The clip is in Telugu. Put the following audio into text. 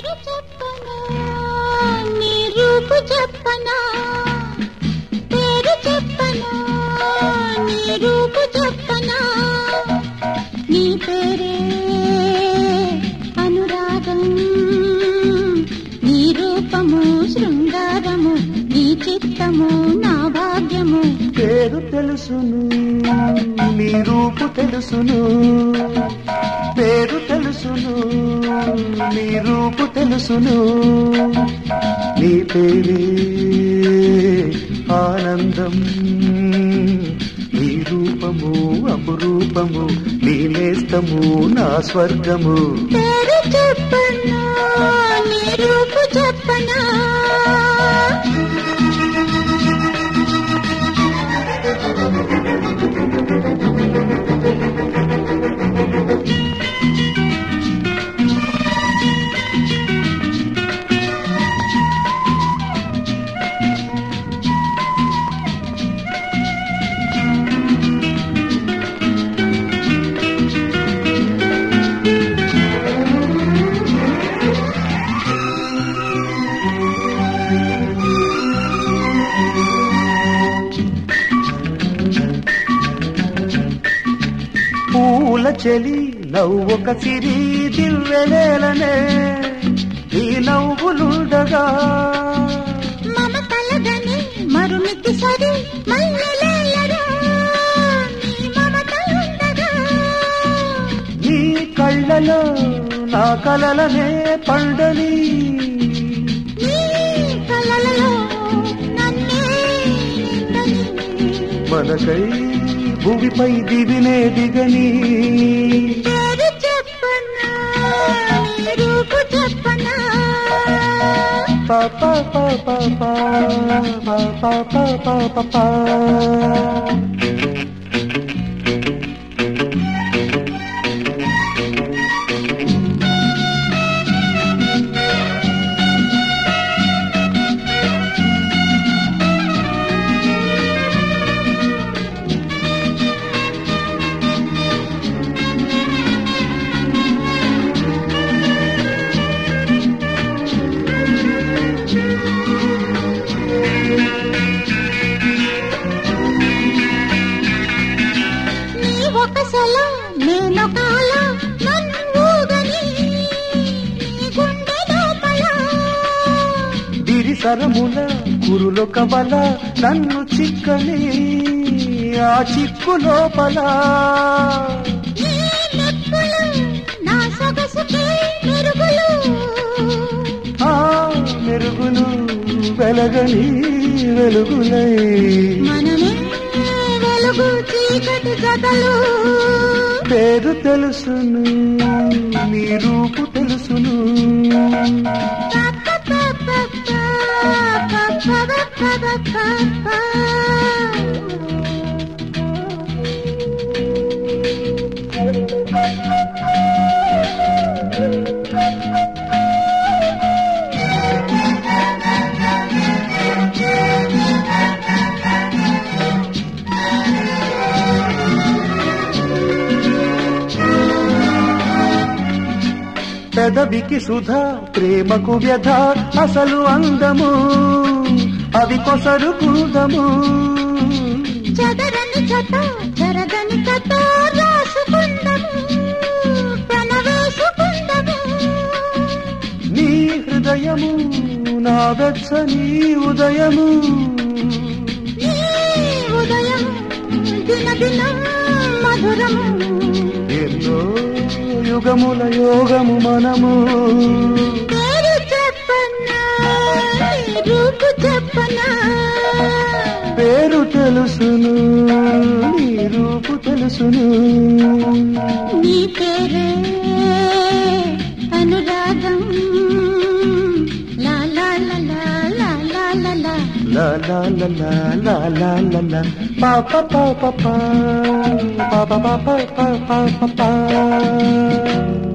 పేరు చెప్పనా నీ రూపు చెప్పనా పేరు చెప్పనా నీ రూపు చెప్పనా నీ పేరే అనురాగం నీ రూపము శృంగారము నీ చిత్తము నా భాగ్యము పేరు తెలుసును నీ రూపు తెలుసును పేరు తెలుసును నీ రూపు తెలుసును నీ పేరే ఆనందం నీ రూపము అపురూపము నీ నేస్తము నా స్వర్గము పేరు చెప్పనా నీ రూపు చెప్పనా పూల చెలి నవ్వొక సిరి దివ్వెలేలనే నీ నవ్వులుండగా మమతలగని మరుమితి సరి మల్లెలేలరా నీ మమతలుండగా నీ కళ్ళలో నా కలలనే పండని నీ కలలలో నన్నే నిండని మనకై భూమిపై దివినే దిగని పేరు చెప్పనా నీ రూపు చెప్పనా పాప పాప పాప పాప పాప నీ ఒక సెల నేనొక అల నన్ను ఊగని నీ గుండె లోపల గిరిసరముల కురులు కవల నన్ను చిక్కని ఆ చిక్కు లోపల నీ నెప్పులు నా సొగసుకే మెరుగులు ఆ మెరుగులు వెలగని వెలుగులై మనమే వెలుగు చీకటి జతలు పేరు తెలుసును నీ రూపు తెలుసును పెదవికి సుధా ప్రేమకు వ్యధ అసలు అందము అవి కొసరు కూదము చదరని చట చరదని కథ రాసుకుందము ప్రణవేసుకుందము నీ హృదయము నా వెచ్చని ఉదయము ఈ ఉదయం దిన దినం మధురము ఎన్నో యుగముల యోగము మనము పేరు చెప్పనా నీ రూపు చెప్పనా పేరు తెలుసును నీ రూపు తెలుసును నీ పేరే అనురాగం లా లా లా లా లా లా లా లా La la la la la la la la pa pa pa pa pa pa pa pa pa pa pa pa pa